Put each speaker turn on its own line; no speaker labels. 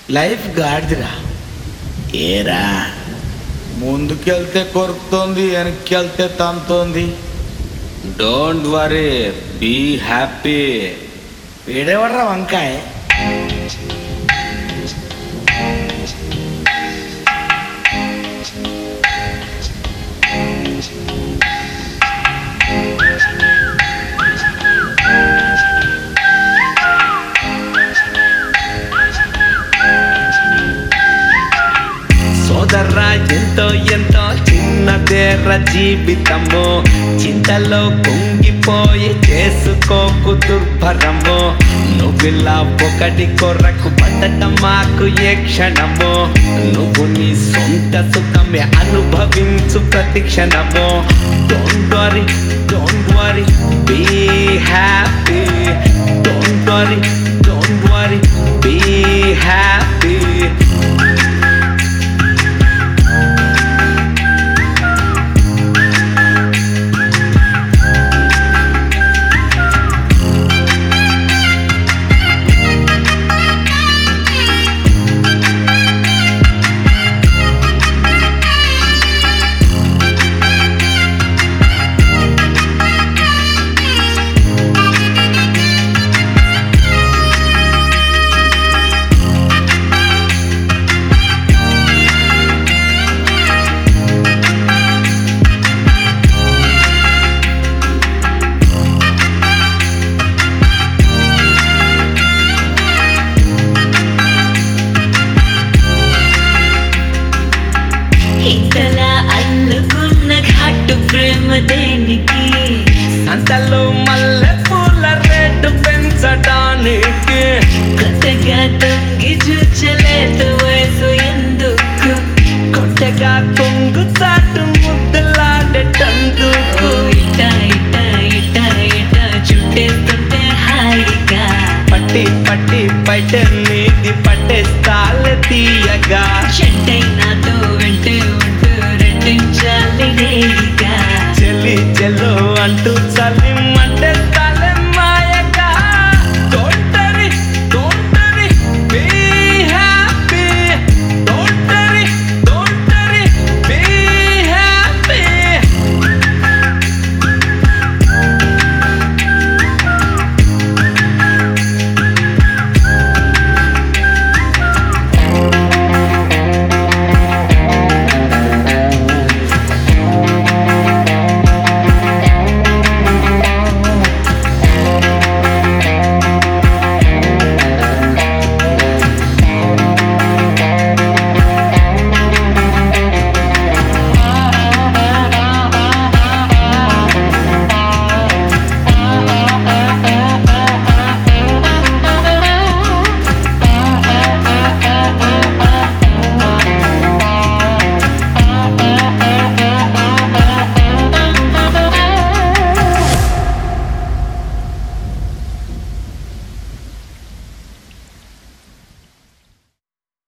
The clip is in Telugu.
లైఫ్ గాడిదిరా ఏరా ముందుకెళ్తే కొరుకుతోంది వెనక్కి వెళ్తే తంతోంది డోంట్ వరీ బీ హ్యాపీ వీడేవడ్రా వంకాయ
సోదరా ఎంతో ఎంతో చిన్నదేర జీవితము చింతలో కుంగిపోయి చేసుకోకు దుర్భరము నువ్విలా ఒకటి కొరకు పట్టటం మాకు ఏ క్షణము నువ్వు నీ సొంత సుఖమే అనుభవించు ప్రతి క్షణము don't worry don't worry be happy don't worry don't worry be happy
ఇంతలా అల్లుకున్న ఘాటు ప్రేమ దేనికి
అంతలో మల్లె పూల రేటు పెంచడానికి
కొత్తగా తొంగి చూచలేదు వయసు ఎందుకు
కొట్టగా కొంగు చాటు ముద్దలాడేటందుకు
ఇట ఇట ఇట ఇట చుట్టేస్తుంటే హాయిగా
పట్టి పట్టి బయట నీది పట్టేస్తాల తీయగా
చెట్టై నాతో వెంటే ఉంటూ రెట్టించాలి రేగా
చెల్లి చెల్లు అంటూ చల్లి మంటేస్తా